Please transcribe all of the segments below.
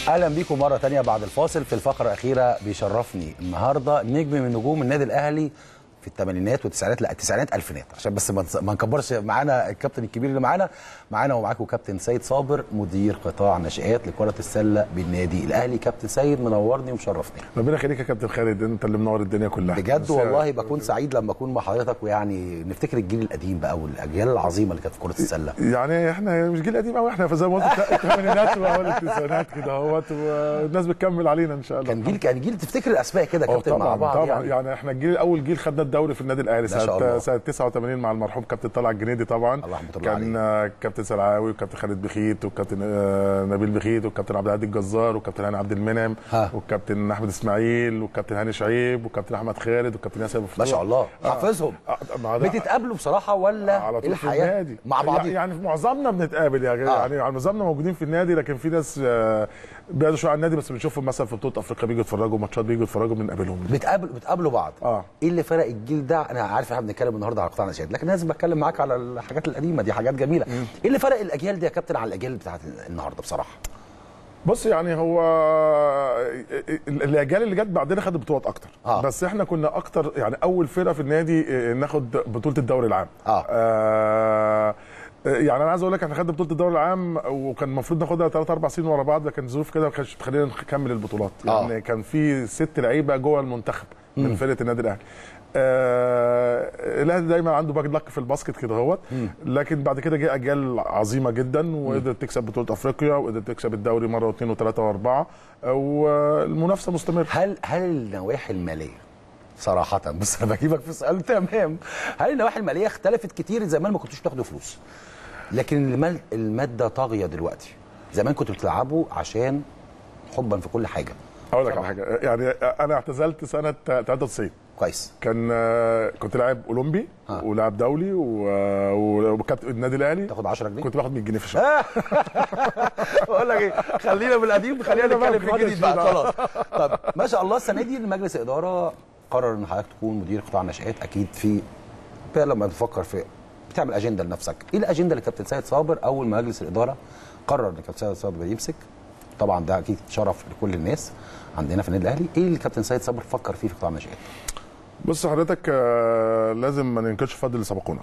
اهلا بيكم مره تانية بعد الفاصل في الفقره الاخيره بيشرفني النهارده نجم من نجوم النادي الاهلي في الثمانينات والتسعينات لا التسعينات الفينات عشان بس ما نس- ما نكبرش معانا الكابتن الكبير اللي معانا معانا ومعاكم كابتن سيد صابر مدير قطاع ناشئات لكره السله بالنادي الاهلي كابتن سيد منورني ومشرفني ربنا يخليك يا كابتن خالد انت اللي منور الدنيا كلها بجد بس والله يعني- بكون سعيد لما اكون مع حضرتك ويعني نفتكر الجيل القديم بقى والاجيال العظيمه اللي كانت في كره السله يعني احنا مش جيل قديم قوي احنا زي ما قلت الثمانينات واول التسعينات كده اهوت والناس بتكمل علينا ان شاء الله كان جيل كان جيل تفتكر الاسماء كده اه كابتن مع طبعا بعض طبعا يعني يعني, يعني احنا الجيل اول جيل خدنا الدوري في النادي الاهلي ما شاء الله. سنه سنه 89 مع المرحوم كابتن طلعت الجنيدي طبعا الله رحمة الله كان آه، كابتن سلعاوي وكابتن خالد بخيت وكابتن آه، نبيل بخيت وكابتن عبد الهادي الجزار وكابتن هاني عبد المنعم ها. وكابتن احمد اسماعيل وكابتن هاني شعيب وكابتن احمد خالد وكابتن ياسر أبو ما فتوح. شاء الله آه. حافظهم آه، ما ده- بتتقابلوا بصراحه ولا على طول في الحياه النادي مع بعض يعني في معظمنا بنتقابل يعني آه. يعني معظمنا موجودين في النادي لكن في ناس آه، بعدوا شويه عن النادي بس بنشوفهم مثلا في بطوله افريقيا بيجوا يتفرجوا ماتشات بيجوا يتفرجوا بنقابلهم بتقابل بتقابلوا بعض اه ايه اللي فرق الجيل ده انا عارف احنا بنتكلم النهارده على قطاع ناشئات لكن لازم بتكلم معاك على الحاجات القديمه دي حاجات جميله ايه اللي فرق الاجيال دي يا كابتن على الاجيال بتاعت النهارده بصراحه بص يعني هو الاجيال اللي جت بعدنا خدت بطولات اكتر آه. بس احنا كنا اكتر يعني اول فرقه في النادي آه، ناخد بطوله الدوري العام آه. آه يعني انا عايز اقول لك احنا خدنا بطوله الدوري العام وكان المفروض ناخدها ثلاث اربع سنين ورا بعض لكن ظروف كده ما كانتش بتخلينا نكمل البطولات آه. يعني كان في ست لعيبه جوه المنتخب من فرقه النادي الاهلي آه الاهلي دايما عنده باك لك في الباسكت كده اهوت لكن بعد كده جه اجيال عظيمه جدا وقدرت تكسب بطوله افريقيا وقدرت تكسب الدوري مره واثنين وثلاثه واربعه والمنافسه مستمره هل هل النواحي الماليه صراحة بس انا بجيبك في سؤال تمام هل النواحي المالية اختلفت كتير زمان ما كنتوش بتاخدوا فلوس لكن المال المادة طاغية دلوقتي زمان كنتوا بتلعبوا عشان حبا في كل حاجة اقول لك على حاجه يعني انا اعتزلت سنه 93 كويس كان كنت لاعب اولمبي آه. ولاعب دولي و- و- وكابتن النادي الاهلي تاخد 10 جنيه كنت باخد 100 جنيه في الشهر بقول لك ايه خلينا بالقديم خلينا خلينا بقى نتكلم في في الجديد بقى الجديد. خلاص طب ما شاء الله السنه دي مجلس الاداره قرر ان حضرتك تكون مدير قطاع ناشئات اكيد في بقى لما تفكر في بتعمل اجنده لنفسك ايه الاجنده اللي كابتن سيد صابر اول ما مجلس الاداره قرر ان كابتن سيد صابر يمسك طبعا ده اكيد شرف لكل الناس عندنا في النادي الاهلي ايه اللي كابتن سيد صابر فكر فيه في قطاع الناشئات بص حضرتك آه، لازم ما ننكرش فضل اللي سبقونا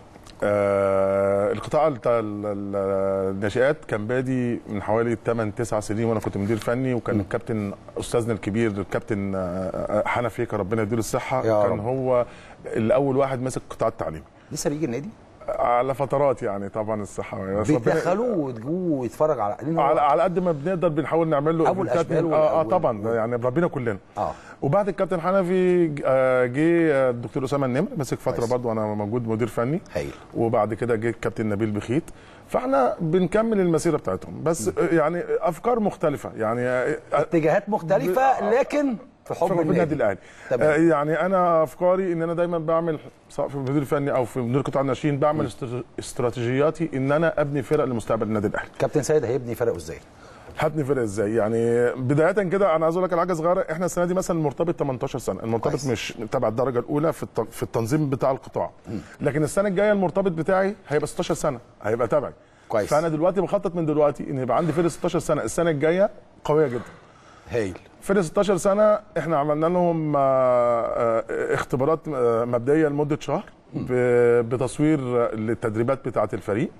آه، القطاع بتاع ال- ال- الناشئات كان بادي من حوالي 8 9 سنين وانا كنت مدير فني وكان الكابتن استاذنا الكبير الكابتن آه، آه، حنفي كان ربنا يديله الصحه يا كان رب. هو اللي اول واحد مسك القطاع التعليمي لسه بيجي النادي على فترات يعني طبعا الصحه بس ربنا- بيتدخلوه وتجوه ويتفرج على لأن هو- على على قد ما بنقدر بنحاول نعمل له أبو إيفنتات الأشبال من- وال- اه, آه وال- طبعا يعني ربنا كلنا اه وبعد الكابتن حنفي ج- آه، جه آه، الدكتور اسامه النمر مسك فتره كويس. برضو انا موجود مدير فني هايل وبعد كده جه الكابتن نبيل بخيت فاحنا بنكمل المسيره بتاعتهم بس آه، يعني افكار مختلفه يعني آه، آه، اتجاهات مختلفه لكن في حب في النادي النادي الاهلي تمام. آه، يعني انا افكاري ان انا دايما بعمل سواء في المدير الفني او في مدير قطاع الناشئين بعمل استر- استراتيجياتي ان انا ابني فرق لمستقبل النادي الاهلي كابتن سيد هيبني فرقه ازاي هبني فرق ازاي يعني بدايه كده انا عايز اقول لك على حاجه صغيره احنا السنه دي مثلا المرتبط 18 سنه المرتبط كويس. مش تبع الدرجه الاولى في الت- في التنظيم بتاع القطاع لكن السنه الجايه المرتبط بتاعي هيبقى 16 سنه هيبقى تبعي كويس. فانا دلوقتي بخطط من دلوقتي ان يبقى عندي فرقه 16 سنه السنه الجايه قويه جدا هايل فرقه 16 سنه احنا عملنا لهم آه، آه، اختبارات آه، مبدئيه لمده شهر ب- بتصوير للتدريبات بتاعه الفريق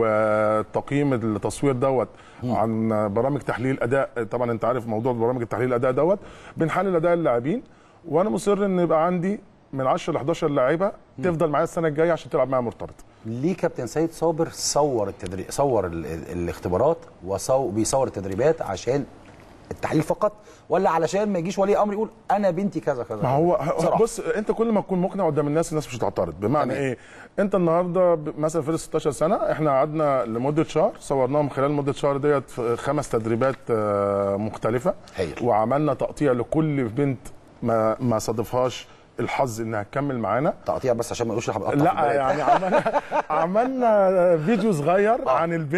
وتقييم التصوير دوت عن برامج تحليل اداء طبعا انت عارف موضوع برامج التحليل الاداء دوت بنحلل اداء اللاعبين وانا مصر ان يبقى عندي من 10 ل 11 لاعيبه تفضل معايا السنه الجايه عشان تلعب معايا مرتبط ليه كابتن سيد صابر صور التدريب صور ال... ال... الاختبارات وصو... بيصور التدريبات عشان التحليل فقط ولا علشان ما يجيش ولي امر يقول انا بنتي كذا كذا ما هو بصراحة. بص انت كل ما تكون مقنع قدام الناس الناس مش هتعترض بمعنى تمام. ايه انت النهارده ب- مثلا في 16 سنه احنا قعدنا لمده شهر صورناهم خلال مده شهر ديت في خمس تدريبات آه، مختلفه هايل. وعملنا تقطيع لكل بنت ما ما صادفهاش الحظ انها تكمل معانا تقطيع بس عشان ما يقولوش احنا بنقطع في لا البلد. يعني عملنا عملنا فيديو صغير عن البنت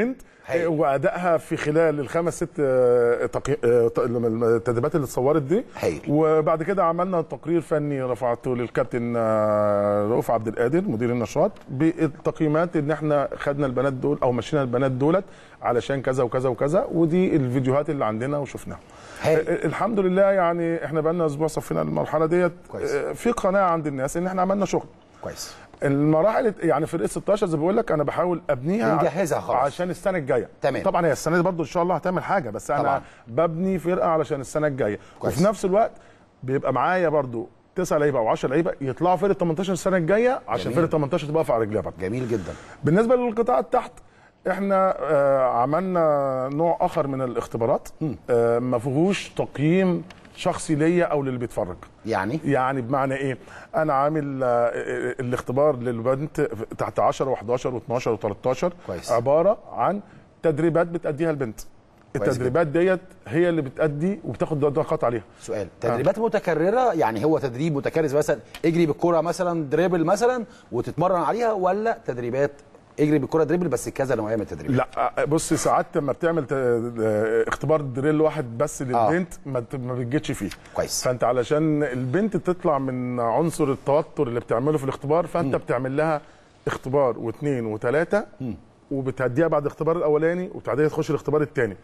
هايل. وادائها في خلال الخمس ست آه، تقي- آه، ت- التدريبات اللي اتصورت دي هايل. وبعد كده عملنا تقرير فني رفعته للكابتن آه، رؤوف عبد القادر مدير النشاط بالتقييمات ان احنا خدنا البنات دول او مشينا البنات دولت علشان كذا وكذا وكذا ودي الفيديوهات اللي عندنا وشفناها هايل. آه، الحمد لله يعني احنا بقالنا اسبوع صفينا المرحله ديت كويس. آه، في قناعه عند الناس ان احنا عملنا شغل كويس المراحل يعني فرقه 16 زي ما بقول لك انا بحاول ابنيها بنجهزها خلاص. عشان السنه الجايه تمام. طبعا هي السنه دي برضو ان شاء الله هتعمل حاجه بس انا طبعا. ببني فرقه علشان السنه الجايه كويس. وفي نفس الوقت بيبقى معايا برضو تسع لعيبه او 10 لعيبه يطلعوا فرقه 18 السنه الجايه عشان جميل. فرقه 18 تبقى واقفه على رجليها برضو جميل جدا بالنسبه للقطاع التحت احنا آه، عملنا نوع اخر من الاختبارات آه، ما فيهوش تقييم شخصي ليا او للي بيتفرج يعني يعني بمعنى ايه انا عامل آه، الاختبار للبنت تحت 10 و11 و12 و13 كويس. عباره عن تدريبات بتاديها البنت كويس التدريبات ديت هي اللي بتادي وبتاخد نقاط عليها سؤال تدريبات متكرره يعني هو تدريب متكرر مثلا اجري بالكره مثلا دريبل مثلا وتتمرن عليها ولا تدريبات اجري بالكره دريبل بس كذا نوعيه من التدريبات لا بص ساعات لما بتعمل ت- آه، اختبار دريل واحد بس للبنت ما ت- ما بتجيتش فيه كويس. فانت علشان البنت تطلع من عنصر التوتر اللي بتعمله في الاختبار فانت بتعمل لها اختبار واثنين وثلاثه وبتهديها بعد الاختبار الاولاني وبتعديها تخش الاختبار الثاني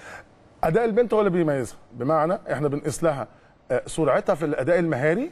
اداء البنت هو اللي بيميزها بمعنى احنا بنقيس لها آه، سرعتها في الاداء المهاري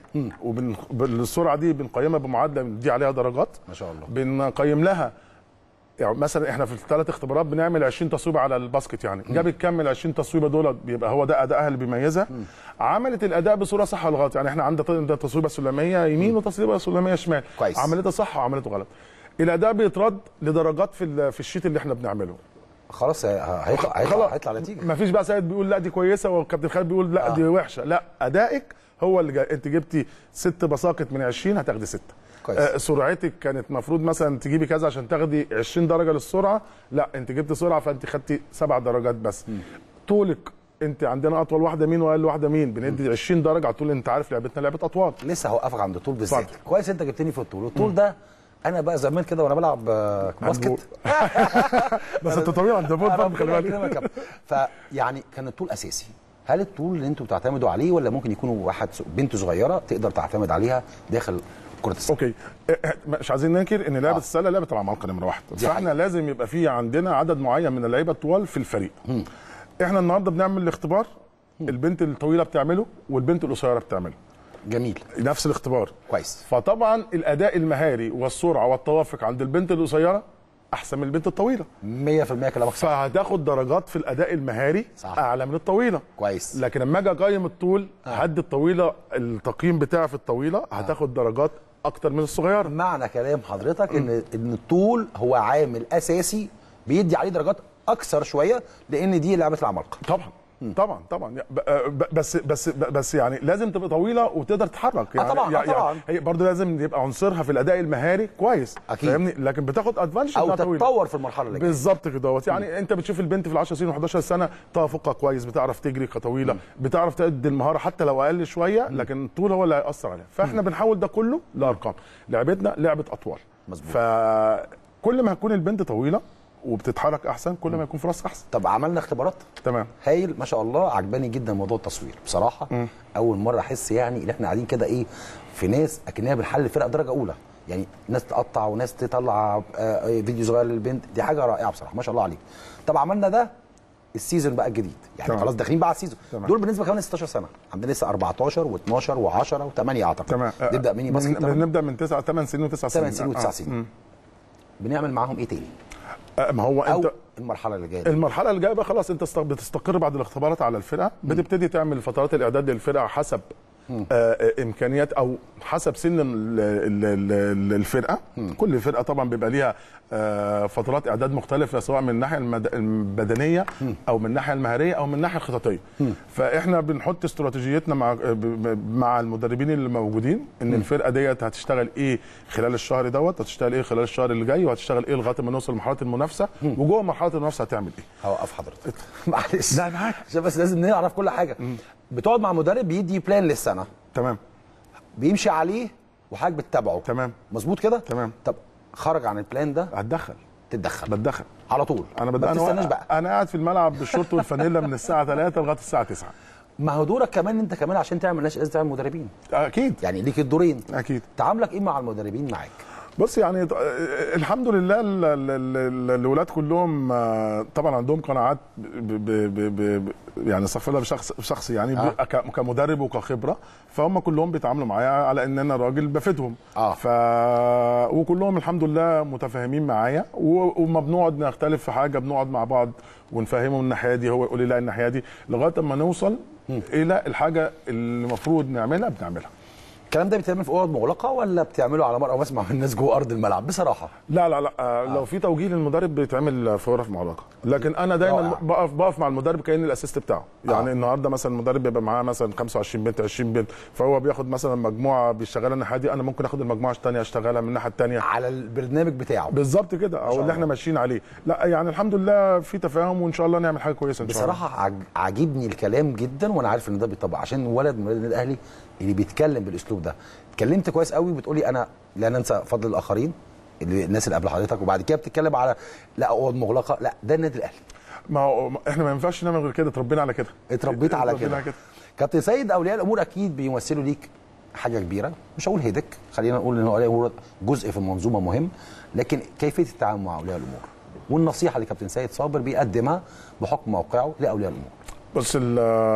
وبالسرعه دي بنقيمها بمعادله بندي عليها درجات ما شاء الله بنقيم لها يعني مثلا احنا في الثلاث اختبارات بنعمل 20 تصويبه على الباسكت يعني جابت كام من ال 20 تصويبه دول بيبقى هو ده ادائها اللي بيميزها عملت الاداء بصوره صح ولا غلط يعني احنا عندنا ده تصويبه سلميه يمين وتصويبه سلميه شمال كويس. عملتها صح وعملته غلط الاداء بيترد لدرجات في ال- في الشيت اللي احنا بنعمله خلاص هي- هيطلع هيطلع هيطلع نتيجه ما فيش بقى سيد بيقول لا دي كويسه والكابتن خالد بيقول لا آه. دي وحشه لا ادائك هو اللي جاي. انت جبتي ست بساقط من 20 هتاخدي سته كويس. آه سرعتك كانت المفروض مثلا تجيبي كذا عشان تاخدي 20 درجه للسرعه لا انت جبت سرعه فانت خدتي سبع درجات بس طولك انت عندنا اطول واحده مين واقل واحده مين بندي 20 درجه على طول انت عارف لعبتنا لعبه اطوال لسه هوقفك عند الطول بالذات اتفضل. كويس انت جبتني في الطول الطول ده انا بقى زمان كده وانا بلعب آه، باسكت بس انت طويل عند بول ربنا خلي بالك يكرمك يا كابتن. فيعني كان الطول اساسي هل الطول اللي انتوا بتعتمدوا عليه ولا ممكن يكونوا واحد س- بنت صغيره تقدر تعتمد عليها داخل كره السله اوكي اه، اه، مش عايزين ننكر ان لعبه آه. السله لعبه العمالقه نمره واحد دي فاحنا حقيقة. لازم يبقى في عندنا عدد معين من اللعيبه الطوال في الفريق احنا النهارده بنعمل الاختبار البنت الطويله بتعمله والبنت القصيره بتعمله جميل نفس الاختبار كويس فطبعا الاداء المهاري والسرعه والتوافق عند البنت القصيره احسن من البنت الطويله 100% كلامك صح فهتاخد درجات في الاداء المهاري صح. اعلى من الطويله كويس لكن لما اجي اقيم الطول هدي الطويله التقييم بتاعي في الطويله هتاخد درجات اكتر من الصغيره معنى كلام حضرتك ان ان الطول هو عامل اساسي بيدي عليه درجات اكثر شويه لان دي لعبه العمالقه طبعا طبعا طبعا ب- ب- بس بس بس يعني لازم تبقى طويله وتقدر تتحرك يعني طبعاً، آه يعني طبعاً. هي برضه لازم يبقى عنصرها في الاداء المهاري كويس أكيد. فاهمني لكن بتاخد ادفانتج او إنها طويلة. تتطور في المرحله اللي جايه بالظبط كده دوت. يعني انت بتشوف البنت في ال 10 سنين و11 سنه توافقها كويس بتعرف تجري كطويله بتعرف تأدي المهاره حتى لو اقل شويه لكن الطول هو اللي هيأثر عليها فاحنا بنحول ده كله لارقام لعبتنا لعبه اطوال مظبوط. فكل ما هتكون البنت طويله وبتتحرك احسن كل ما يكون فرص احسن طب عملنا اختبارات تمام هايل ما شاء الله عجباني جدا موضوع التصوير بصراحه اول مره احس يعني ان احنا قاعدين كده ايه في ناس اكننا بنحل فرق درجه اولى يعني ناس تقطع وناس تطلع آه، فيديو صغير للبنت دي حاجه رائعه بصراحه ما شاء الله عليك طب عملنا ده السيزون بقى الجديد يعني تمام. خلاص داخلين بقى على السيزون تمام. دول بالنسبه كمان 16 سنه عندنا لسه 14 و12 و10 و8 اعتقد تمام نبدا ميني باسكت من- تمام؟ بنبدا من 9 8 سنين و9 سنين 8 سنين و9 سنين بنعمل معاهم ايه تاني آه، ما هو او انت المرحله اللي جايه دي. المرحله اللي جايه بقى خلاص انت است- بتستقر بعد الاختبارات على الفرقه بتبتدي تعمل فترات الاعداد للفرقه حسب آه، آه، امكانيات او حسب سن ال- ال- ال- الفرقه كل فرقه طبعا بيبقى ليها آه، فترات اعداد مختلفه سواء من الناحيه المد- البدنيه او من الناحيه المهاريه او من الناحيه الخططيه فاحنا بنحط استراتيجيتنا مع ب- ب- مع المدربين اللي موجودين ان الفرقه ديت هتشتغل ايه خلال الشهر دوت هتشتغل ايه خلال الشهر اللي جاي وهتشتغل ايه لغايه ما نوصل لمرحله المنافسه وجوه مرحله المنافسه هتعمل ايه هوقف حضرتك معلش لا، معاك. عشان بس لازم نعرف كل حاجه بتقعد مع مدرب بيدي بلان للسنه تمام بيمشي عليه وحضرتك بتتابعه تمام. مظبوط كده تمام. طب خرج عن البلان ده هتدخل تتدخل بتدخل على طول انا ما بدأ تستناش انا بقى انا قاعد في الملعب بالشورت والفانيلا من الساعه 3 لغايه الساعه 9 ما هو دورك كمان انت كمان عشان تعمل نشأة لازم تعمل مدربين اكيد يعني ليك الدورين اكيد تعاملك ايه مع المدربين معاك بص يعني ط- الحمد لله ال- ال- ال- الولاد كلهم آه، طبعا عندهم قناعات ب ب ب ب ب يعني استغفر الله بشخص بشخصي يعني آه. ب- ك- كمدرب وكخبره فهم كلهم بيتعاملوا معايا على ان انا راجل بفيدهم آه. ف وكلهم الحمد لله متفاهمين معايا و- وما بنقعد نختلف في حاجه بنقعد مع بعض ونفهمه من الناحيه دي هو يقول لي لا الناحيه دي لغايه اما نوصل الى الحاجه اللي المفروض نعملها بنعملها الكلام ده بيتعمل في اوض مغلقه ولا بتعمله على مرأى واسمع من الناس جوه ارض الملعب بصراحه لا لا لا آه. لو في توجيه للمدرب بيتعمل في غرف مغلقه لكن انا دايما رائع. بقف بقف مع المدرب كاني الاسيست بتاعه يعني آه. آه. النهارده مثلا المدرب بيبقى معاه مثلا 25 بنت 20 بنت فهو بياخد مثلا مجموعه بيشتغلها الناحيه دي انا ممكن اخد المجموعه الثانيه اشتغلها من الناحيه الثانيه على البرنامج بتاعه بالظبط كده او شاء اللي احنا الله. ماشيين عليه لا يعني الحمد لله في تفاهم وان شاء الله نعمل حاجه كويسه ان شاء الله بصراحه عج... عاجبني الكلام جدا وانا عارف ان ده بيطبق عشان ولد من ولاد النادي الاهلي اللي بيتكلم بالاسلوب ده اتكلمت كويس قوي بتقولي انا لا ننسى فضل الاخرين اللي الناس اللي قبل حضرتك وبعد كده بتتكلم على لا اوض مغلقه لا ده النادي الاهلي ما هو احنا ما ينفعش نعمل غير كده اتربينا على كده اتربيت على اتربينا كده كابتن سيد اولياء الامور اكيد بيمثلوا ليك حاجه كبيره مش هقول هيدك خلينا نقول ان اولياء الامور جزء في المنظومه مهم لكن كيفيه التعامل مع اولياء الامور والنصيحه اللي كابتن سيد صابر بيقدمها بحكم موقعه لاولياء الامور بص ال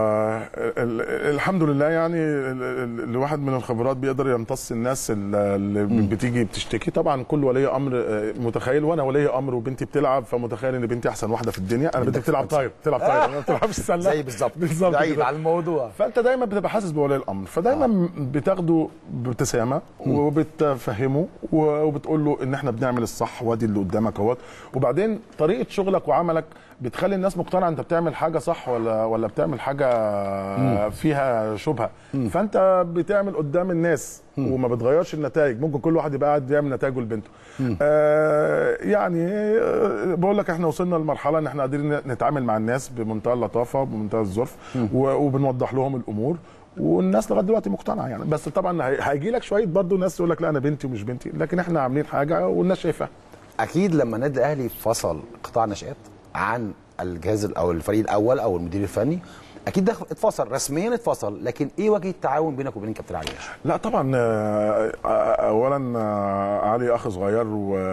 ال الحمد لله يعني ال- ال- الواحد من الخبرات بيقدر يمتص الناس ال- اللي بتيجي بتشتكي طبعا كل ولي امر آه، متخيل وانا ولي امر وبنتي بتلعب فمتخيل ان بنتي احسن واحده في الدنيا انا بنتي بتلعب طاير بتلعب طاير ما بتلعبش سله زي بالظبط بالظبط بعيد كده. عن الموضوع فانت دايما بتبقى حاسس بولي الامر فدايما بتاخده بابتسامه وبتفهمه وبتقول له ان احنا بنعمل الصح وادي اللي قدامك اهوت وبعدين طريقه شغلك وعملك بتخلي الناس مقتنعه انت بتعمل حاجه صح ولا ولا بتعمل حاجه فيها شبهه فانت بتعمل قدام الناس وما بتغيرش النتائج ممكن كل واحد يبقى قاعد يعمل نتائجه لبنته آه يعني آه، بقول لك احنا وصلنا لمرحله ان احنا قادرين نتعامل مع الناس بمنتهى اللطافه وبمنتهى الظرف و- وبنوضح لهم الامور والناس لغايه دلوقتي مقتنعه يعني بس طبعا هي- هيجي لك شويه برضه ناس تقول لك لا انا بنتي ومش بنتي لكن احنا عاملين حاجه والناس شايفاها اكيد لما النادي الاهلي فصل قطاع نشات عن الجهاز او الفريق الاول او المدير الفني اكيد ده اتفصل رسميا اتفصل لكن ايه وجه التعاون بينك وبين كابتن علي باشا لا طبعا آه، آه، اولا آه، علي اخ صغير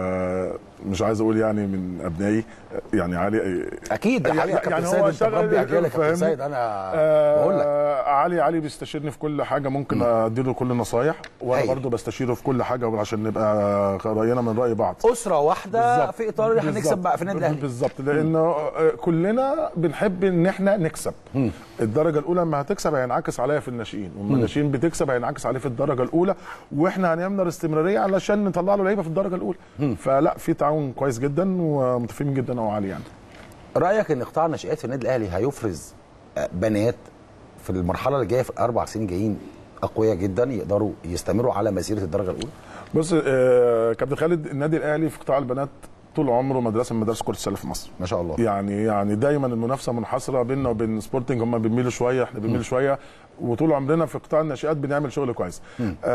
ومش عايز اقول يعني من ابنائي آه، يعني علي آه، اكيد ده يعني- حقيقه كابتن يعني سيد هو انت شغل- مربي اجيال يا كابتن فاهمني؟ سيد انا بقول لك آه علي علي بيستشيرني في كل حاجه ممكن اديله كل النصايح وانا هايل. برضه بستشيره في كل حاجه عشان نبقى راينا من راي بعض اسره واحده بالظبط. في اطار ان احنا بالظبط. نكسب بقى في النادي الاهلي بالظبط لان آه، كلنا بنحب ان احنا نكسب الدرجه الاولى لما هتكسب هينعكس عليها في الناشئين وما الناشئين بتكسب هينعكس عليه في الدرجه الاولى واحنا هنعمل استمراريه علشان نطلع له لعيبه في الدرجه الاولى فلا في تعاون كويس جدا ومتفقين جدا او علي يعني رايك ان قطاع الناشئات في النادي الاهلي هيفرز آه، بنات في المرحله اللي جايه في الاربع سنين جايين اقوياء جدا يقدروا يستمروا على مسيره الدرجه الاولى بص آه، كابتن خالد النادي الاهلي في قطاع البنات طول عمره مدرسه من مدارس كره السله في مصر ما شاء الله يعني يعني دايما المنافسه منحصره بيننا وبين سبورتنج هم بيميلوا شويه احنا بنميل شويه وطول عمرنا في قطاع الناشئات بنعمل شغل كويس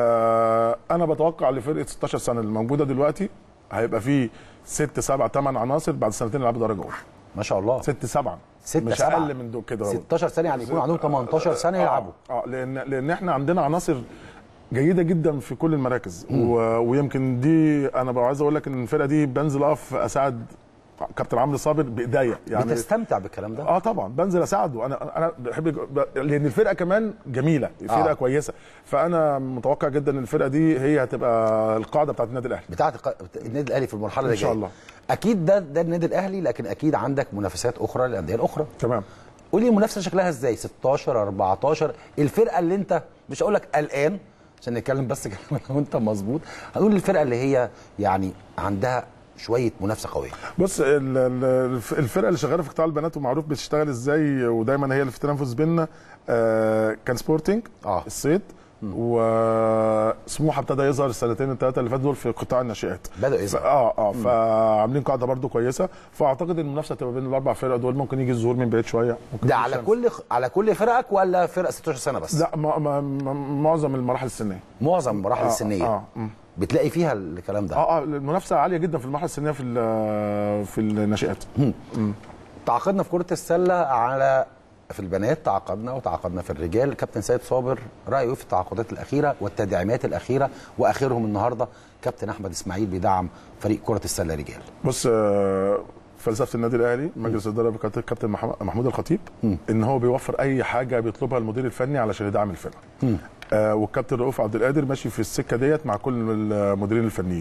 آه انا بتوقع لفرقه 16 سنه اللي موجوده دلوقتي هيبقى في ست سبع ثمان عناصر بعد سنتين يلعبوا درجه اولى ما شاء الله ست سبعه ستة مش سبعة. اقل من دول كده 16 سنه يعني يكون عندهم 18 سنه يلعبوا اه, آه لان لان احنا عندنا عناصر جيده جدا في كل المراكز و... ويمكن دي انا بقى عايز اقول لك ان الفرقه دي بنزل اقف اساعد كابتن عمرو صابر بايديا يعني بتستمتع بالكلام ده اه طبعا بنزل اساعده انا انا بحب ب- لان الفرقه كمان جميله الفرقه آه. آه. كويسه فانا متوقع جدا ان الفرقه دي هي هتبقى القاعده بتاعت النادي الاهلي بتاعت الق- النادي الاهلي في المرحله اللي إن شاء جايه الله. اكيد ده ده النادي الاهلي لكن اكيد عندك منافسات اخرى للانديه الاخرى تمام قولي المنافسه شكلها ازاي 16 14 الفرقه اللي انت مش هقول لك قلقان عشان نتكلم بس كلام لو انت مظبوط هنقول الفرقه اللي هي يعني عندها شويه منافسه قويه بص ال- ال- الف- الفرقه اللي شغاله في قطاع البنات ومعروف بتشتغل ازاي ودايما هي اللي في التنافس بيننا آه كان سبورتنج آه. الصيد وسموحه ابتدى يظهر السنتين الثلاثه اللي فاتوا دول في قطاع الناشئات بدأوا يظهر. ف- اه اه فعاملين قاعده برضو كويسه فاعتقد ان المنافسه تبقى بين الاربع فرق دول ممكن يجي الظهور من بعيد شويه ممكن ده يجي على الشمس. كل على كل فرقك ولا فرق 16 سنه بس لا ما ما ما معظم المراحل السنيه معظم المراحل آه، السنيه اه مم. بتلاقي فيها الكلام ده اه اه المنافسه عاليه جدا في المراحل السنيه في ال- في الناشئات تعاقدنا في كرة السلة على في البنات تعاقدنا وتعاقدنا في الرجال كابتن سيد صابر رأيه في التعاقدات الأخيرة والتدعيمات الأخيرة وآخرهم النهاردة كابتن أحمد إسماعيل بيدعم فريق كرة السلة رجال بص آه، فلسفه النادي الاهلي مجلس الاداره بكابتن كابتن محمد- محمود الخطيب ان هو بيوفر اي حاجه بيطلبها المدير الفني علشان يدعم الفرقه آه والكابتن رؤوف عبد القادر ماشي في السكه ديت مع كل المديرين الفنيين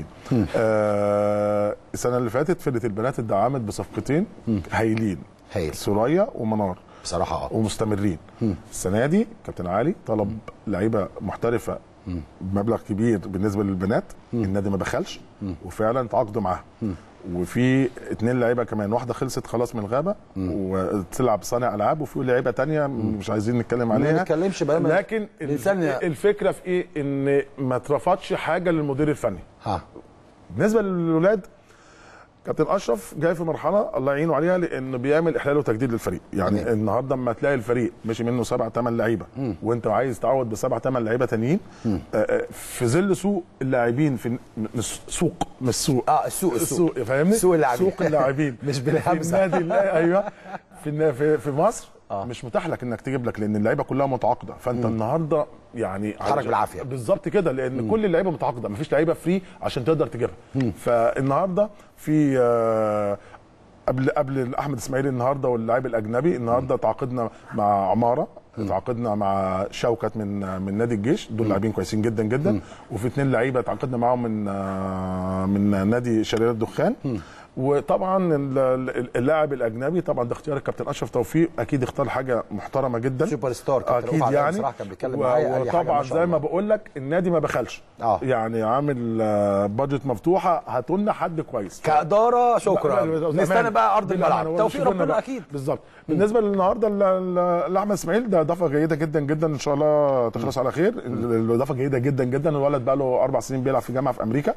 آه السنه اللي فاتت فرقه البنات اتدعمت بصفقتين هايلين هايل سوريا ومنار بصراحة اه ومستمرين السنه دي كابتن علي طلب لعيبه محترفه بمبلغ كبير بالنسبه للبنات النادي ما بخلش وفعلا تعاقدوا معاها وفي اتنين لعيبه كمان واحده خلصت خلاص من الغابه وتلعب صانع العاب وفي لعيبه تانية مش عايزين نتكلم عليها نتكلمش بقى من- لكن الإنسان- الفكره في ايه ان ما اترفضش حاجه للمدير الفني ها بالنسبه للولاد كابتن اشرف جاي في مرحله الله يعينه عليها لانه بيعمل احلال وتجديد للفريق يعني تمام. النهارده اما تلاقي الفريق مشي منه سبع ثمان لعيبه وانت عايز تعوض بسبع ثمان لعيبه تانيين آه، آه، في ظل سوق اللاعبين في ن- سوق مش سوق اه السوق السوق السوق فاهمني سوق اللاعبين. سوق اللاعبين مش في بالهمزة. النادي الأهلي- ايوه في النا- في, في مصر آه. مش متاح لك انك تجيب لك لان اللعيبه كلها متعاقده فانت النهارده يعني تتحرك بالعافية. بالظبط كده لان كل اللعيبه متعاقده مفيش لعيبه فري عشان تقدر تجيبها فالنهارده في آه، قبل قبل احمد اسماعيل النهارده واللاعب الاجنبي النهارده تعاقدنا مع عماره تعاقدنا مع شوكت من من نادي الجيش دول لاعبين كويسين جدا جدا وفي اثنين لعيبه تعاقدنا معاهم من آه، من نادي شرير الدخان وطبعا ال- ال- اللاعب الاجنبي طبعا ده اختيار الكابتن اشرف توفيق اكيد اختار حاجه محترمه جدا سوبر ستار كابتن اكيد رؤوف عبد يعني بصراحة كان بيتكلم و- معايا قال لي حاجة وطبعا ما شاء زي الله. ما بقول لك النادي ما بخلش آه. يعني عامل آه، بادجت مفتوحه هاتوا لنا حد كويس كإدارة شكرا لا، لا، لا، نستنى بأمانة. بقى أرض بالأمانة، الملعب هو توفيق شوفوا لنا ربنا بقى. أكيد بالظبط بالنسبه للنهارده ل- ل- لاحمد اسماعيل ده اضافه جيده جدا جدا ان شاء الله تخلص على خير الاضافه جيده جدا جدا الولد بقى له اربع سنين بيلعب في جامعه في امريكا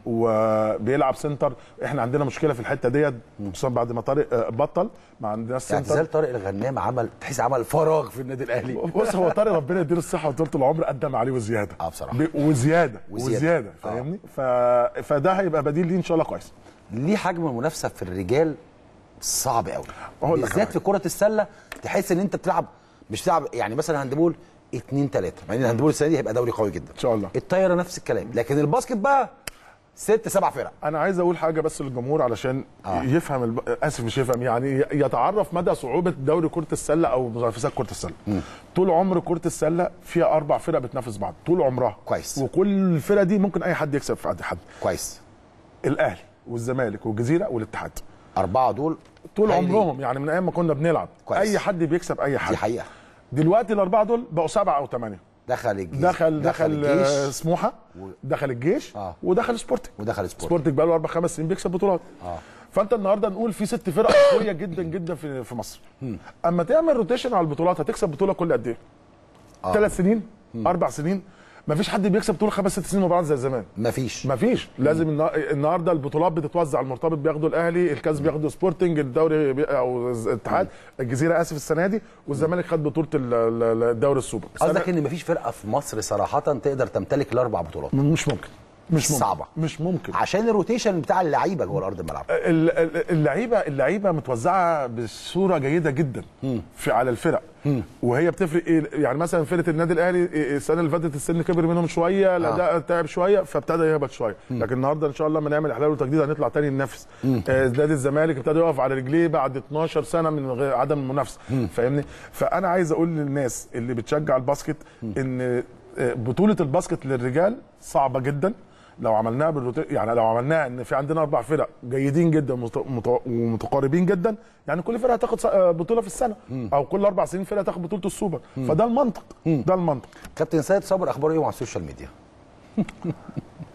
وبيلعب سنتر احنا عندنا مشكله في الحته ديت خصوصا بعد ما طارق آه، بطل ما عندناش سنتر اعتزال طارق الغنام عمل تحس عمل فراغ في النادي الأهلي بص هو طارق ربنا يديله الصحه وطولة العمر قدم عليه وزياده آه بصراحة. ب- وزياده وزيادة. وزياده آه. فاهمني ف... فده هيبقى بديل ليه ان شاء الله كويس ليه حجم المنافسه في الرجال صعب قوي أقول لك بالذات على في كره السله تحس ان انت بتلعب مش بتلعب يعني مثلا هاندبول اتنين تلاته مع ان الهاندبول السنه دي هيبقى دوري قوي جدا ان شاء الله الطايره نفس الكلام لكن الباسكت بقى ست سبع فرق انا عايز اقول حاجه بس للجمهور علشان آه. آه. يفهم الب... اسف مش يفهم يعني يتعرف مدى صعوبه دوري كره السله او منافسات كره السله طول عمر كره السله فيها اربع فرق بتنافس بعض طول عمرها كويس. وكل الفرق دي ممكن اي حد يكسب في عند حد كويس الاهلي والزمالك والجزيره والاتحاد اربعه دول طول هايلين. عمرهم يعني من ايام ما كنا بنلعب كويس. اي حد بيكسب اي حد دي حقيقه دلوقتي الاربعه دول بقوا سبعه او ثمانيه دخل الجيش دخل دخل آه، الجيش سموحه دخل الجيش آه. ودخل سبورتنج ودخل سبورت سبورتنج بقى له اربع خمس سنين بيكسب بطولات آه. فانت النهارده نقول في ست فرق قويه جدا جدا في في مصر اما تعمل روتيشن على البطولات هتكسب بطوله كل قد ايه؟ آه. ثلاث سنين اربع سنين مفيش حد بيكسب بطوله خمس ست سنين مع بعض زي زمان مفيش مفيش لازم النا- النهارده البطولات بتتوزع المرتبط بياخده الاهلي الكاس بياخده سبورتنج الدوري بي او الاتحاد الجزيره اسف السنه دي والزمالك خد بطوله ال- ال- الدوري السوبر قصدك ان مفيش فرقه في مصر صراحه تقدر تمتلك الاربع بطولات مش ممكن مش ممكن صعبة. مش ممكن عشان الروتيشن بتاع اللعيبه جوه الارض الملعب ال- ال- اللعيبه اللعيبه متوزعه بصوره جيده جدا في على الفرق وهي بتفرق ايه يعني مثلا فرقه النادي الاهلي إيه السنه اللي فاتت السن كبر منهم شويه الاداء تعب شويه فابتدى يهبط شويه لكن النهارده ان شاء الله لما نعمل احلال وتجديد هنطلع تاني ننافس آه، نادي الزمالك ابتدى يقف على رجليه بعد 12 سنه من غير عدم المنافسه فاهمني فانا عايز اقول للناس اللي بتشجع الباسكت ان آه، بطوله الباسكت للرجال صعبه جدا لو عملناها بالروتي يعني لو عملناها ان في عندنا اربع فرق جيدين جدا ومت- مت- ومتقاربين جدا يعني كل فرقه هتاخد س- آه، بطوله في السنه او كل اربع سنين فرقه تاخد بطوله السوبر فده المنطق ده المنطق كابتن سيد صابر اخباره ايه مع السوشيال ميديا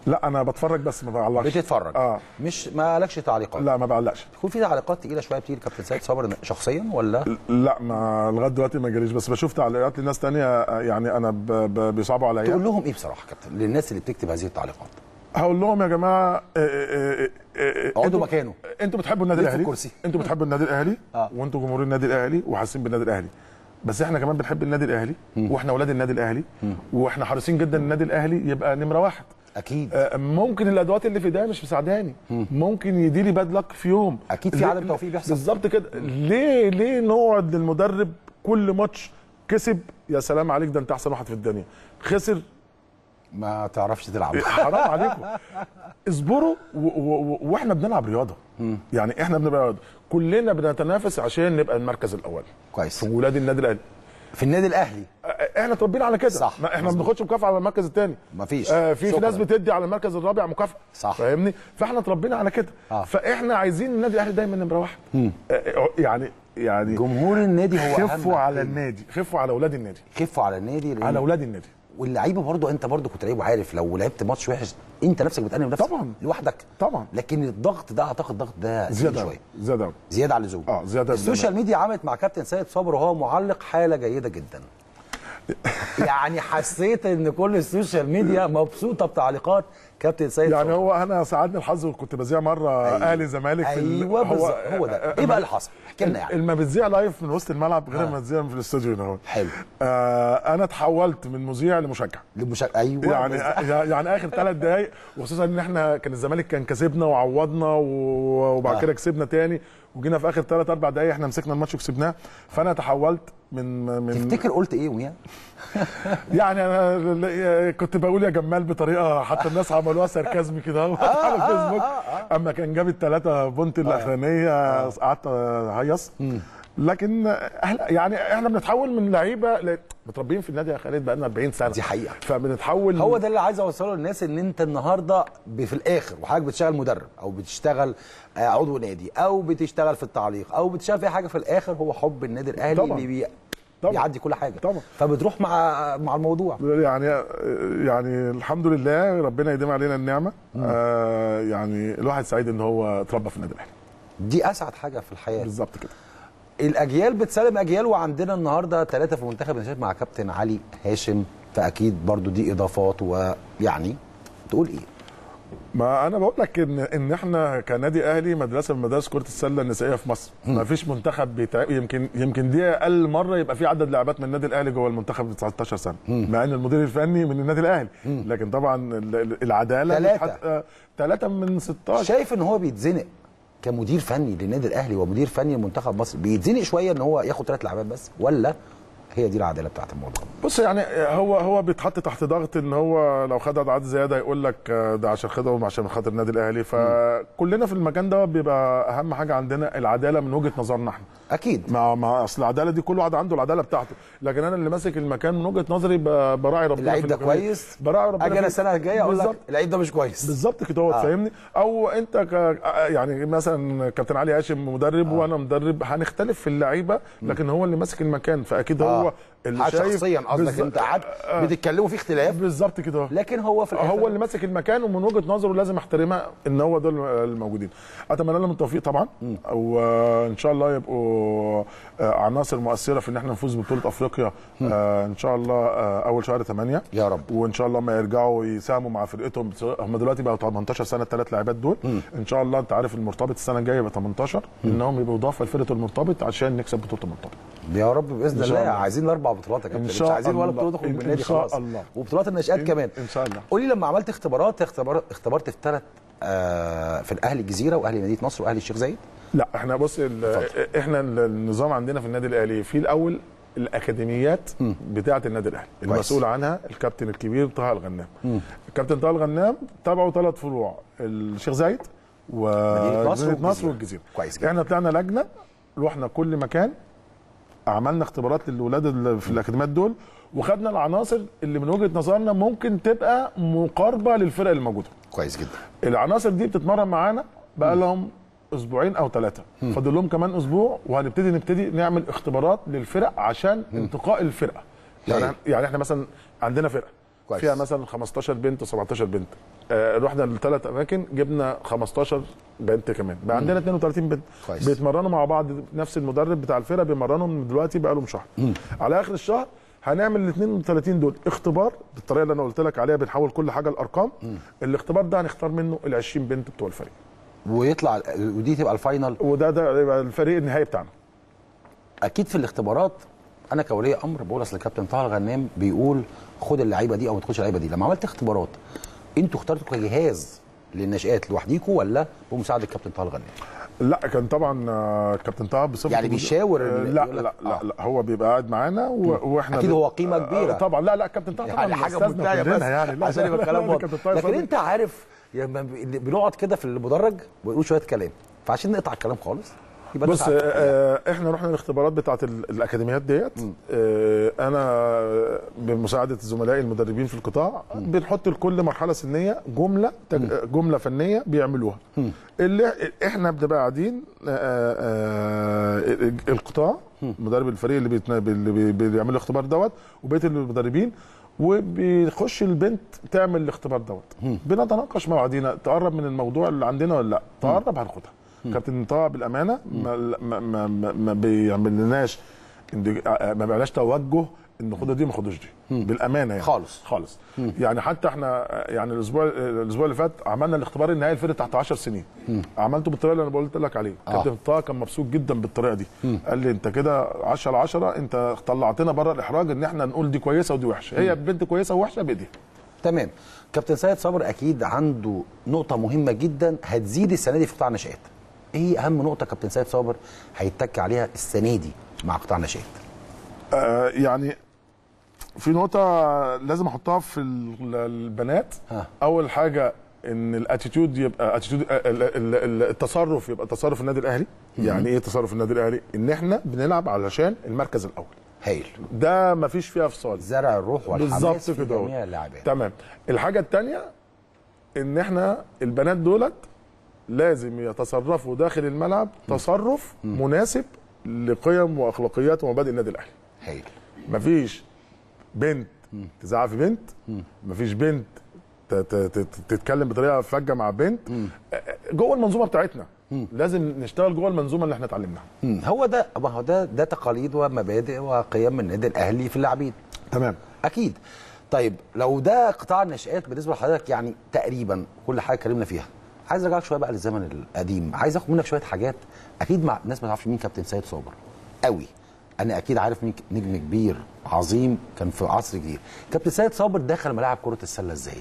لا انا بتفرج بس ما بعلقش بتتفرج اه مش ما لكش تعليقات لا ما بعلقش يكون في تعليقات تقيله شويه بتيجي لكابتن سيد صابر شخصيا ولا لا ما لغايه دلوقتي ما جاليش بس بشوف تعليقات لناس تانية آه، يعني انا ب... ب... بيصعبوا عليا تقول لهم ايه بصراحه كابتن للناس اللي بتكتب هذه التعليقات هقول لهم يا جماعه آه، آه، آه، آه، اقعدوا انتوا- مكانه. انتوا بتحبوا النادي ليه في الاهلي الكرسي؟ انتوا بتحبوا النادي الاهلي آه. وانتوا جمهور النادي الاهلي وحاسين بالنادي الاهلي بس احنا كمان بنحب النادي الاهلي واحنا اولاد النادي الاهلي واحنا حريصين جدا النادي الاهلي يبقى نمره واحد اكيد آه، ممكن الادوات اللي في ايديا مش مساعداني ممكن يديلي باد لك في يوم أكيد في ليه- عدم توفيق بيحصل. بالظبط كده ليه ليه نقعد للمدرب كل ماتش كسب يا سلام عليك ده انت احسن واحد في الدنيا خسر ما تعرفش تلعب حرام عليكم اصبروا و- و- و- واحنا بنلعب رياضه يعني احنا بنلعب رياضه كلنا بنتنافس عشان نبقى المركز الاول كويس في ولاد النادي الاهلي في النادي الاهلي احنا اتربينا على كده صح. ما احنا ما مظبوط. بناخدش مكافاه على المركز الثاني مفيش. آه في في شكراً. ناس بتدي على المركز الرابع مكافاه صح. فاهمني فاحنا اتربينا على كده آه. فاحنا عايزين النادي الاهلي دايما نمره واحد آه يعني يعني جمهور النادي هو أهم خفوا على حاجة. النادي خفوا على اولاد النادي خفوا على النادي لأن- على اولاد النادي واللعيبه برضو انت برضو كنت لعيب وعارف لو لعبت ماتش وحش انت نفسك بتأنب نفسك طبعاً. لوحدك طبعا لكن الضغط ده اعتقد الضغط ده تقيل زياده شويه زياده أوي. زياده عن اللزوم اه زياده السوشيال ميديا عملت مع كابتن سيد صابر وهو معلق حاله جيده جدا يعني حسيت ان كل السوشيال ميديا مبسوطه بتعليقات كابتن سيد يعني صابر هو انا ساعدني الحظ وكنت بذيع مره أيوة. اهلي زمالك في ال- ايوه بالظبط هو ده ايه بقى اللي حصل احكي لنا يعني لما بتذيع لايف من وسط الملعب غير ما تذيع في الاستوديو هنا اهو حلو. آه انا اتحولت من مذيع لمشجع للمشا... ايوه يعني بالظبط. يعني اخر ثلاث دقائق وخصوصا ان احنا كان الزمالك كان كسبنا وعوضنا و- وبعد آه. كده كسبنا تاني وجينا في اخر ثلاث اربع دقائق احنا مسكنا الماتش وكسبناه فانا تحولت من من تفتكر قلت ايه يوميها؟ يعني انا ل- كنت بقول يا جمال بطريقه حتى الناس عملوها ساركازم كده اهو على الفيسبوك اما كان جاب الثلاثه بونت الاخرانيه قعدت اهيص لكن أهل يعني احنا بنتحول من لعيبه ل- متربيين في النادي يا خالد بقى لنا 40 سنه دي حقيقة. فبنتحول هو ده اللي عايز اوصله للناس ان انت النهارده ب- في الاخر وحضرتك بتشتغل مدرب او بتشتغل آه، عضو نادي او بتشتغل في التعليق او بتشتغل في حاجه في الاخر هو حب النادي الاهلي طبعاً. اللي بي... طبعاً. بيعدي كل حاجه طبعاً. فبتروح مع مع الموضوع يعني يعني الحمد لله ربنا يديم علينا النعمه آه يعني الواحد سعيد ان هو اتربى في النادي الاهلي دي اسعد حاجه في الحياه بالظبط كده الاجيال بتسلم اجيال وعندنا النهارده ثلاثه في منتخب الناشئين مع كابتن علي هاشم فاكيد برضو دي اضافات ويعني تقول ايه ما انا بقول لك ان ان احنا كنادي اهلي مدرسه من مدارس كره السله النسائيه في مصر ما فيش منتخب بيتع... يمكن يمكن دي اقل مره يبقى في عدد لاعبات من النادي الاهلي جوه المنتخب 19 سنه مع ان المدير الفني من النادي الاهلي لكن طبعا ال- ال- العداله تلاتة. بتحط- آه، ثلاثه من 16 شايف ان هو بيتزنق كمدير فني للنادي الاهلي ومدير فني لمنتخب مصر بيتزنق شويه ان هو ياخد ثلاث لاعبات بس ولا هي دي العداله بتاعت الموضوع بص يعني هو هو بيتحط تحت ضغط ان هو لو خد اضعاف زياده يقول لك آه، ده عشان خدهم عشان خاطر النادي الاهلي فكلنا في المكان ده بيبقى اهم حاجه عندنا العداله من وجهه نظرنا احنا اكيد مع مع اصل العداله دي كل واحد عنده العداله بتاعته لكن انا اللي ماسك المكان من وجهه نظري ب- براعي ربنا اللعيب في ده الجماهير. كويس براعي ربنا اجي في- انا السنه الجايه اقول لك بالظبط. اللعيب ده مش كويس بالظبط كده هو آه. فاهمني او انت ك... يعني مثلا كابتن علي هاشم مدرب آه. وانا مدرب هنختلف في اللعيبه لكن هو اللي ماسك المكان فاكيد آه. هو اللي حاجة شايف شخصيا قصدك بالظبط- انت قعدت آه. بتتكلموا في اختلاف بالظبط كده هو. لكن هو في الاخر هو اللي ماسك المكان ومن وجهه نظره لازم احترمها ان هو دول الموجودين اتمنى لهم التوفيق طبعا وان شاء الله يبقوا آه، عناصر مؤثره في ان احنا نفوز ببطوله افريقيا آه، ان شاء الله آه، اول شهر 8 يا رب. وان شاء الله ما يرجعوا يساهموا مع فرقتهم هم دلوقتي بقوا 18 سنه الثلاث لاعبات دول ان شاء الله انت عارف المرتبط السنه الجايه يبقى 18 انهم يبقوا اضافه لفرقه المرتبط عشان نكسب بطوله المرتبط يا رب باذن إن شاء الله الله. عايزين الاربع بطولات يا كابتن إن مش شاء عايزين ولا الله. بطوله تخرج من إن النادي شاء خلاص الله. وبطولات الناشئات إن- كمان إن شاء الله. قولي لما عملت اختبارات اختبار اختبرت في ثلاث آه في الاهلي الجزيره واهلي مدينه نصر واهلي الشيخ زايد لا احنا بص ال- احنا ال- النظام عندنا في النادي الاهلي في الاول الاكاديميات بتاعه النادي الاهلي المسؤول عنها الكابتن الكبير طه الغنام الكابتن طه الغنام تابعه ثلاث فروع الشيخ زايد مدينة نصر ومدينه نصر والجزيرة. والجزيره كويس جدا. احنا طلعنا لجنه رحنا كل مكان عملنا اختبارات للولاد اللي في الاكاديميات دول وخدنا العناصر اللي من وجهه نظرنا ممكن تبقى مقاربه للفرق الموجوده كويس جدا العناصر دي بتتمرن معانا بقى لهم اسبوعين او ثلاثه فاضل لهم كمان اسبوع وهنبتدي نبتدي نعمل اختبارات للفرق عشان انتقاء الفرقه يعني هايل. يعني احنا مثلا عندنا فرقه كويس. فيها مثلا 15 بنت و17 بنت آه رحنا لثلاث اماكن جبنا 15 بنت كمان بقى عندنا 32 بنت كويس. بيتمرنوا مع بعض نفس المدرب بتاع الفرقه بيمرنهم من دلوقتي بقى لهم شهر على اخر الشهر هنعمل ال 32 دول اختبار بالطريقه اللي انا قلت لك عليها بنحول كل حاجه لارقام الاختبار ده هنختار منه ال 20 بنت بتوع الفريق ويطلع ودي تبقى الفاينل وده ده يبقى الفريق النهائي بتاعنا اكيد في الاختبارات انا كولي امر بقول اصل الكابتن طه الغنام بيقول خد اللعيبه دي او ما تاخدش اللعيبه دي لما عملت اختبارات انتوا اخترتوا كجهاز للناشئات لوحديكوا ولا بمساعده الكابتن طه الغنام لا كان طبعا آه، كابتن طه بصفته يعني بيشاور آه، ال- لا يقول لك- لا لا, آه. لا هو بيبقى قاعد معانا و- واحنا اكيد بن- هو قيمه آه، كبيره طبعا لا لا كابتن طه طبعا يعني حاجه أستاذنا منتهيه كلنا بس يعني لا عشان لا، يبقى لا، الكلام لا، واضح كابتن طه لكن صديق. انت عارف لما بي- بنقعد كده في المدرج ويقول شويه كلام فعشان نقطع الكلام خالص يبقى بص نقطع الكلام. آه، احنا رحنا الاختبارات بتاعت ال- الاكاديميات ديت آه، انا بمساعده زملائي المدربين في القطاع بنحط لكل مرحله سنيه جمله تج- جمله فنيه بيعملوها اللي احنا بنبقى قاعدين آه، آه، القطاع مدرب الفريق اللي بيتنا- اللي بي- بيعمل الاختبار دوت وبقيه المدربين وبيخش البنت تعمل الاختبار دوت بنتناقش مع بعضينا تقرب من الموضوع اللي عندنا ولا لا تقرب هناخدها كابتن طه بالامانه ما ما ما, ما, ما بيعمل لناش إن- ما بيعملناش توجه ان خدوا دي ما خدوش دي بالامانه يعني خالص. خالص يعني حتى احنا يعني الاسبوع الاسبوع اللي فات عملنا الاختبار النهائي الفرق تحت 10 سنين عملته بالطريقه اللي انا قلت لك عليه آه. كابتن طه كان مبسوط جدا بالطريقه دي قال لي انت كده 10 على 10 انت طلعتنا بره الاحراج ان احنا نقول دي كويسه ودي وحشه هي بنت كويسه ووحشه بايديها تمام كابتن سيد صبر اكيد عنده نقطه مهمه جدا هتزيد السنه دي في قطاع الناشئات ايه هي اهم نقطه كابتن سيد صابر هيتك عليها السنه دي مع قطاع الناشئات آه يعني في نقطة لازم احطها في ال- البنات ها. اول حاجة ان الاتيتيود يبقى اتيتيود التصرف يبقى تصرف النادي الاهلي يعني ايه تصرف النادي الاهلي ان احنا بنلعب علشان المركز الاول هايل ده مفيش فيها فصال زرع الروح والحماس بالظبط في كده جميع اللاعبين تمام الحاجة التانية ان احنا البنات دولت لازم يتصرفوا داخل الملعب تصرف مناسب لقيم واخلاقيات ومبادئ النادي الاهلي هايل مفيش بنت تزعق في بنت مفيش بنت ت- ت- ت- تتكلم بطريقه فجه مع بنت جوه المنظومه بتاعتنا لازم نشتغل جوه المنظومه اللي احنا اتعلمناها مم. هو ده ما هو ده ده تقاليد ومبادئ وقيم من النادي الاهلي في اللاعبين تمام اكيد طيب لو ده قطاع الناشئات بالنسبه لحضرتك يعني تقريبا كل حاجه اتكلمنا فيها عايز ارجعك شويه بقى للزمن القديم عايز اخد منك شويه حاجات اكيد مع الناس ما تعرفش مين كابتن سيد صابر قوي انا اكيد عارف مين نجم كبير عظيم كان في عصر جديد كابتن سيد صابر دخل ملاعب كره السله ازاي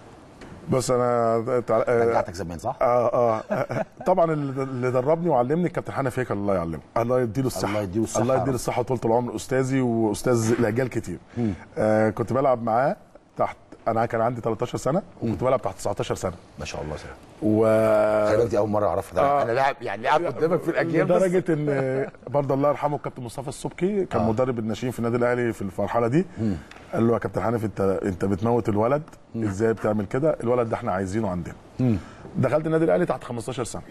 بص انا تع- آه، رجعتك زمان صح آه, آه طبعا اللي اللي دربني وعلمني الكابتن حنفي هيكل الله يعلمه الله يديله الصحه الله يديله الصحة الله يا يديله رب. الصحه وطولة العمر استاذي واستاذ لاجيال كتير آه كنت بلعب معاه تحت انا كان عندي 13 سنه وكنت بلعب تحت 19 سنه ما شاء الله سلام و خلي بالك دي اول مره اعرفها ده آه. انا لاعب يعني لاعب قدامك في الاجيال بس لدرجه ان برضه الله يرحمه الكابتن مصطفى السبكي كان آه. مدرب الناشئين في النادي الاهلي في المرحله دي قال له يا كابتن حنفي انت انت بتموت الولد ازاي بتعمل كده الولد ده احنا عايزينه عندنا دخلت النادي الاهلي تحت 15 سنه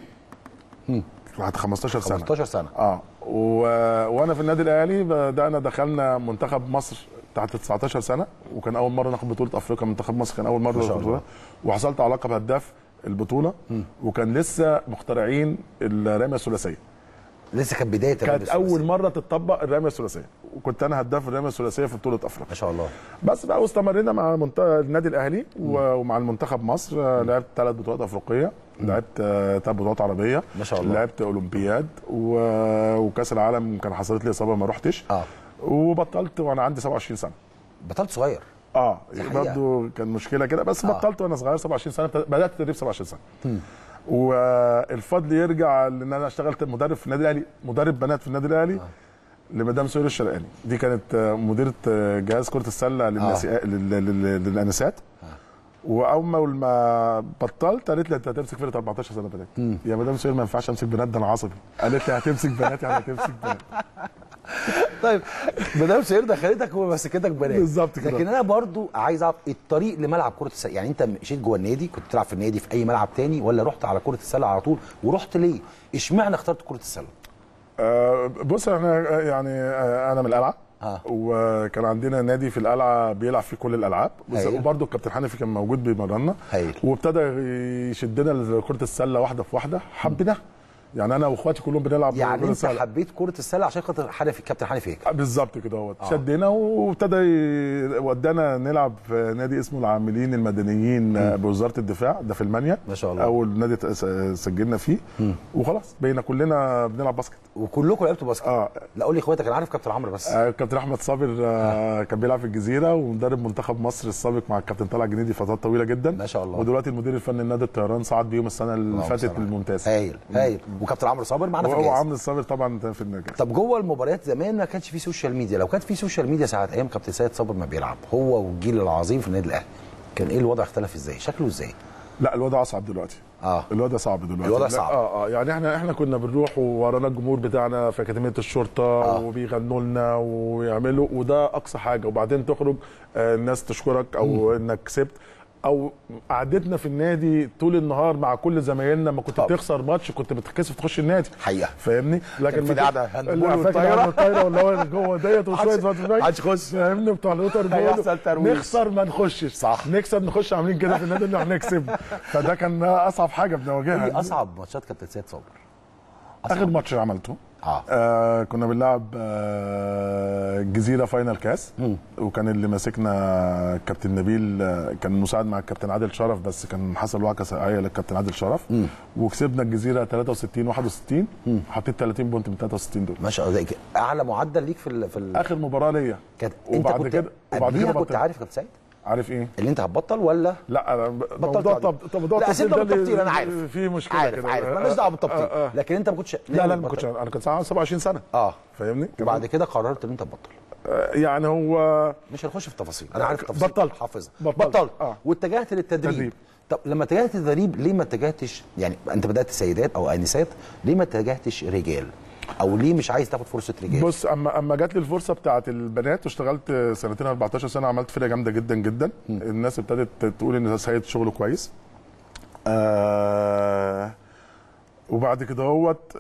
تحت 15 سنه 15 سنه اه و... وانا في النادي الاهلي بدانا دخلنا منتخب مصر تحت 19 سنه وكان اول مره ناخد بطوله افريقيا منتخب مصر كان اول مره ما شاء ناخد بطوله وحصلت على لقب هداف البطوله وكان لسه مخترعين الرميه الثلاثيه لسه كانت بدايه الرياضة كانت اول الثلاثية. مره تطبق الرميه الثلاثيه وكنت انا هداف الرميه الثلاثيه في بطوله افريقيا ما شاء الله بس بقى واستمرينا مع منت... النادي الاهلي و- ومع المنتخب مصر آه، لعبت ثلاث بطولات افريقيه لعبت ثلاث بطولات عربيه ما شاء الله. لعبت اولمبياد و... وكاس العالم كان حصلت لي اصابه ما رحتش اه وبطلت وانا عندي 27 سنه بطلت صغير اه دي حقيقة. برضه كان مشكله كده بس آه. بطلت وانا صغير 27 سنه بدات تدريب 27 سنه والفضل يرجع لان انا اشتغلت مدرب في النادي الاهلي مدرب بنات في النادي الاهلي لمدام سهير الشرقاني دي كانت آه، مديره آه، جهاز كره السله للنساء لل- لل- للانسات واول ما بطلت قالت لي انت هتمسك فرقه 14 سنه بنات يا مدام سهير ما ينفعش امسك بنات ده انا عصبي قالت لي هتمسك بنات يعني هتمسك بنات طيب مدام سهير دخلتك ومسكتك بنات بالظبط كده. لكن انا برضو عايز اعرف الطريق لملعب كره السله يعني انت مشيت جوه النادي كنت بتلعب في النادي في اي ملعب تاني ولا رحت على كره السله على طول ورحت ليه اشمعنى اخترت كره السله آه، بص احنا آه، يعني آه، انا من القلعه آه. وكان عندنا نادي في القلعه بيلعب فيه كل الالعاب هايل. وبرده الكابتن حنفي كان موجود بيمرنا هايل. وابتدى يشدنا لكره السله واحده في واحده حبيناها يعني انا واخواتي كلهم بنلعب يعني كرة انت سلة. حبيت كره السله عشان خاطر حنفي كابتن حنفي هيك بالظبط كده اهوت شدنا وابتدى ي- ودانا نلعب في نادي اسمه العاملين المدنيين آه، بوزاره الدفاع ده في المانيا ما شاء الله. اول نادي ت- س- سجلنا فيه وخلاص بقينا كلنا بنلعب باسكت وكلكم لعبتوا باسكت اه لا قول لي اخواتك انا عارف كابتن عمرو بس آه، كابتن احمد صابر آه، كان بيلعب في الجزيره ومدرب منتخب مصر السابق مع الكابتن طلعت جنيدي فترات طويله جدا ما شاء الله. ودلوقتي المدير الفني لنادي الطيران صعد بيهم السنه اللي اللهم فاتت صل على- الممتاز هايل هايل وكابتن عمرو صابر معانا في وهو الجهاز عامل الصابر طبعا في النجاح طب جوه المباريات زمان ما كانش في سوشيال ميديا لو كانت في سوشيال ميديا ساعه ايام كابتن سيد صابر ما بيلعب هو والجيل العظيم في النادي الاهلي كان ايه الوضع اختلف ازاي شكله ازاي لا الوضع اصعب دلوقتي اه الوضع صعب دلوقتي الوضع لا، صعب. اه اه يعني احنا احنا كنا بنروح وورانا الجمهور بتاعنا في اكاديميه الشرطه آه. آه. وبيغنوا لنا ويعملوا وده اقصى حاجه وبعدين تخرج آه الناس تشكرك او انك كسبت او قعدتنا في النادي طول النهار مع كل زمايلنا ما كنت طب. تخسر ماتش كنت بتتكسف تخش النادي حقيقة. فاهمني لكن في ما قعدة كنت- هاندبول لا، فاكر والطايرة. قعدة الطايره واللي هو جوه ديت وشويه عادش- فاتفاك عادش خش. فاهمني بتوع الوتر هيحصل بول ترويج. نخسر ما نخشش صح. نكسب نخش عاملين كده في النادي اللي احنا نكسب فده كان اصعب حاجه قول بنواجهها لي اصعب ماتشات كابتن سيد صابر اخر ماتش عملته اه آه كنا بنلعب آه الجزيره فاينل كاس وكان اللي ماسكنا كابتن نبيل آه كان مساعد مع الكابتن عادل شرف بس كان حصل وعكه ساقيه للكابتن عادل شرف وكسبنا الجزيره 63 61 حطيت 30 بونت من 63 دول ما شاء الله ده اعلى معدل ليك في ال في ال اخر مباراه ليا كانت انت وبعد كنت كده وبعد قبليها كده كنت بطلت. عارف يا كابتن سيد عارف ايه؟ اللي انت هتبطل ولا لا انا بطلت موضوع بعد- طب طب موضوع لا التبطيل سيبنا ده اللي بالتبطيل انا عارف في مشكله عارف كده عارف آه، مالناش دعوه بالتبطيل آه، آه. لكن انت ما كنتش لا لا ما كنتش انا كنت 27 سنه اه فاهمني؟ وبعد كده قررت ان انت تبطل آه، يعني هو مش هنخش في التفاصيل انا عارف التفاصيل بطلت. حافظها بطلت. بطلت آه. واتجهت للتدريب تدريب. طب لما اتجهت للتدريب ليه ما اتجهتش يعني انت بدات سيدات او انسات ليه ما اتجهتش رجال او ليه مش عايز تاخد فرصه رجال بص اما اما جات لي الفرصه بتاعت البنات واشتغلت سنتين 14 سنه عملت فرقه جامده جدا جدا الناس ابتدت تقول ان ده سيد شغله كويس آه وبعد كده هوت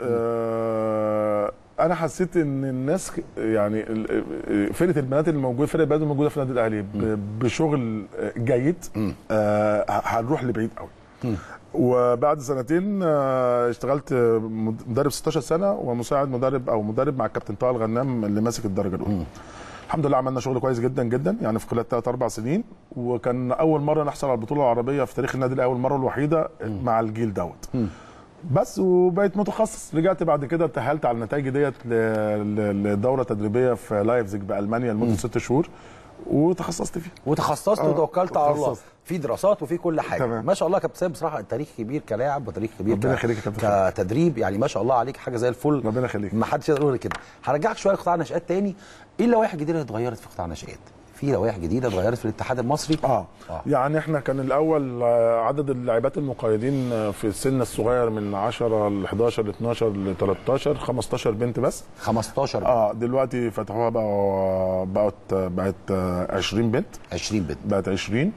آه انا حسيت ان الناس يعني ال- فرقه البنات اللي موجوده فرقه البنات الموجوده في النادي الاهلي ب- بشغل جيد آه هنروح لبعيد قوي وبعد سنتين آه، اشتغلت مدرب 16 سنه ومساعد مدرب او مدرب مع الكابتن طه الغنام اللي ماسك الدرجه الاولى الحمد لله عملنا شغل كويس جدا جدا يعني في خلال ثلاث اربع سنين وكان اول مره نحصل على البطوله العربيه في تاريخ النادي الاهلي المره الوحيده مع الجيل دوت بس وبقيت متخصص رجعت بعد كده اتأهلت على النتائج ديت ل- ل- لدوره تدريبيه في لايفزيج بالمانيا لمده ست شهور وتخصصت فيها وتخصصت آه، وتوكلت على الله تخصصت. في دراسات وفي كل حاجه تمام. ما شاء الله يا كابتن سيد بصراحه تاريخ كبير كلاعب وتاريخ كبير ربنا ك- يخليك يا كابتن كتدريب يعني ما شاء الله عليك حاجه زي الفل ربنا يخليك. ما حدش يقدر يقول كده هرجعك شويه لقطاع النشات تاني ايه اللوائح الجديده اللي اتغيرت في قطاع النشات في لوائح جديده اتغيرت في الاتحاد المصري اه, آه. يعني احنا كان الاول آه، عدد اللاعبات المقيدين آه، في السن الصغير من 10 ل 11 ل 12 ل 13 15 بنت بس 15 اه دلوقتي فتحوها بقى بقت بقت آه، 20 بنت 20 بنت بقت 20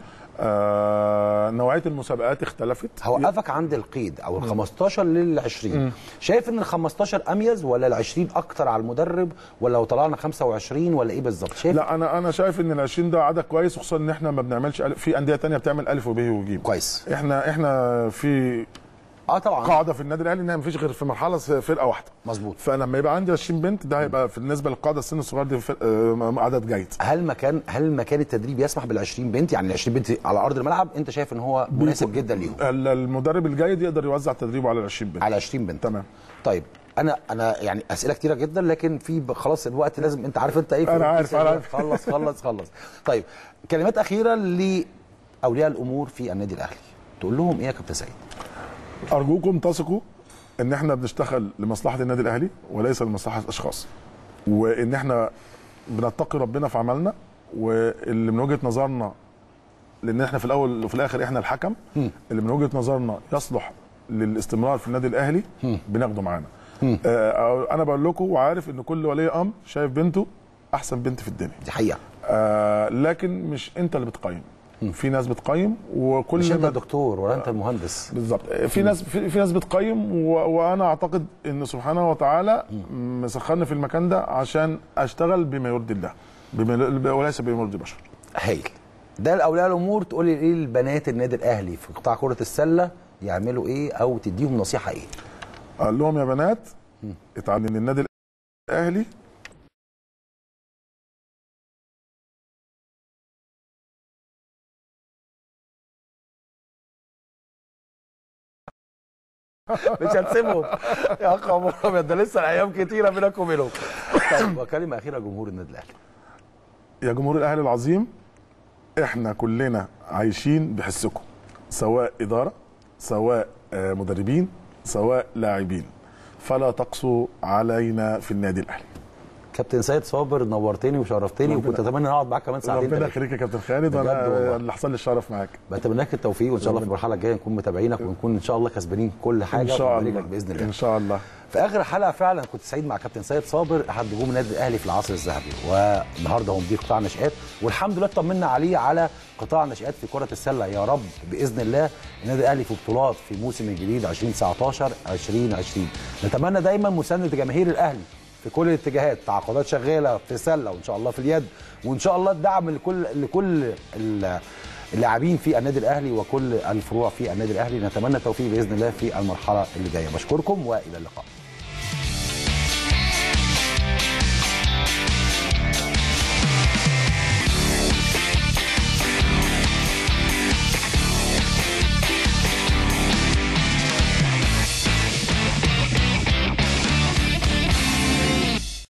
آه نوعيه المسابقات اختلفت هوقفك عند القيد او ال 15 لل 20 شايف ان ال 15 اميز ولا ال 20 اكتر على المدرب ولا لو طلعنا 25 ولا ايه بالظبط شايف لا انا انا شايف ان ال 20 ده عدد كويس وخصوصا ان احنا ما بنعملش ألف في انديه تانية بتعمل الف وب وج كويس احنا احنا في اه طبعا قاعده في النادي الاهلي ان ما فيش غير في مرحله فرقه واحده مظبوط فلما يبقى عندي 20 بنت ده هيبقى بالنسبه للقاعده السن الصغير دي فرق- آه، عدد جيد هل مكان هل مكان التدريب يسمح بال 20 بنت يعني ال 20 بنت على ارض الملعب انت شايف ان هو مناسب جدا ليهم ال- المدرب الجيد يقدر يوزع تدريبه على ال 20 بنت على 20 بنت تمام طيب انا انا يعني اسئله كتيره جدا لكن في ب- خلاص الوقت لازم انت عارف انت ايه في أنا عارف، الكيس أنا ده. عارف. خلص خلص خلص طيب كلمات اخيره لاولياء الامور في النادي الاهلي تقول لهم ايه يا كابتن سيد ارجوكم تثقوا ان احنا بنشتغل لمصلحه النادي الاهلي وليس لمصلحه الاشخاص وان احنا بنتقي ربنا في عملنا واللي من وجهه نظرنا لان احنا في الاول وفي الاخر احنا الحكم اللي من وجهه نظرنا يصلح للاستمرار في النادي الاهلي بناخده معانا آه انا بقول لكم وعارف ان كل ولي امر شايف بنته احسن بنت في الدنيا دي حقيقه آه لكن مش انت اللي بتقيم في ناس بتقيم وكل مش انت ما الدكتور ولا انت المهندس بالظبط في ناس في, في ناس بتقيم و... وانا اعتقد ان سبحانه وتعالى مسخرني في المكان ده عشان اشتغل بما يرضي الله بما... وليس بما يرضي البشر هايل ده الاولياء الامور تقول لي ايه البنات النادي الاهلي في قطاع كره السله يعملوا ايه او تديهم نصيحه ايه قال لهم يا بنات اتعلم ان النادي الاهلي مش هتسيبهم يا خبر ابيض ده لسه الايام كتيره بينك وبينهم طيب وكلمه اخيره جمهور النادي الاهلي يا جمهور الاهلي العظيم احنا كلنا عايشين بحسكم سواء اداره سواء آه، مدربين سواء لاعبين فلا تقسوا علينا في النادي الاهلي كابتن سيد صابر نورتني وشرفتني ربنا- وكنت اتمنى اقعد معاك كمان ساعتين ربنا تلاتة. يخليك يا كابتن خالد بجد وانا والله. اللي حصل لي الشرف معاك بتمنى لك التوفيق وان شاء الله في المرحله الجايه نكون متابعينك ونكون ان شاء الله كسبانين كل حاجه ان شاء ونبارك الله لك باذن الله ان شاء الله في اخر حلقه فعلا كنت سعيد مع كابتن سيد صابر احد نجوم النادي الاهلي في العصر الذهبي والنهارده هو مدير قطاع نشآت والحمد لله اطمنا عليه على قطاع نشآت في كره السله يا رب باذن الله النادي الاهلي في بطولات في موسم الجديد 2019 2020 نتمنى دايما مسانده جماهير الاهلي في كل الاتجاهات تعاقدات شغاله في السله وان شاء الله في اليد وان شاء الله الدعم لكل لكل ال- اللاعبين في النادي الاهلي وكل الفروع في النادي الاهلي نتمنى التوفيق باذن الله في المرحله اللي جايه بشكركم والى اللقاء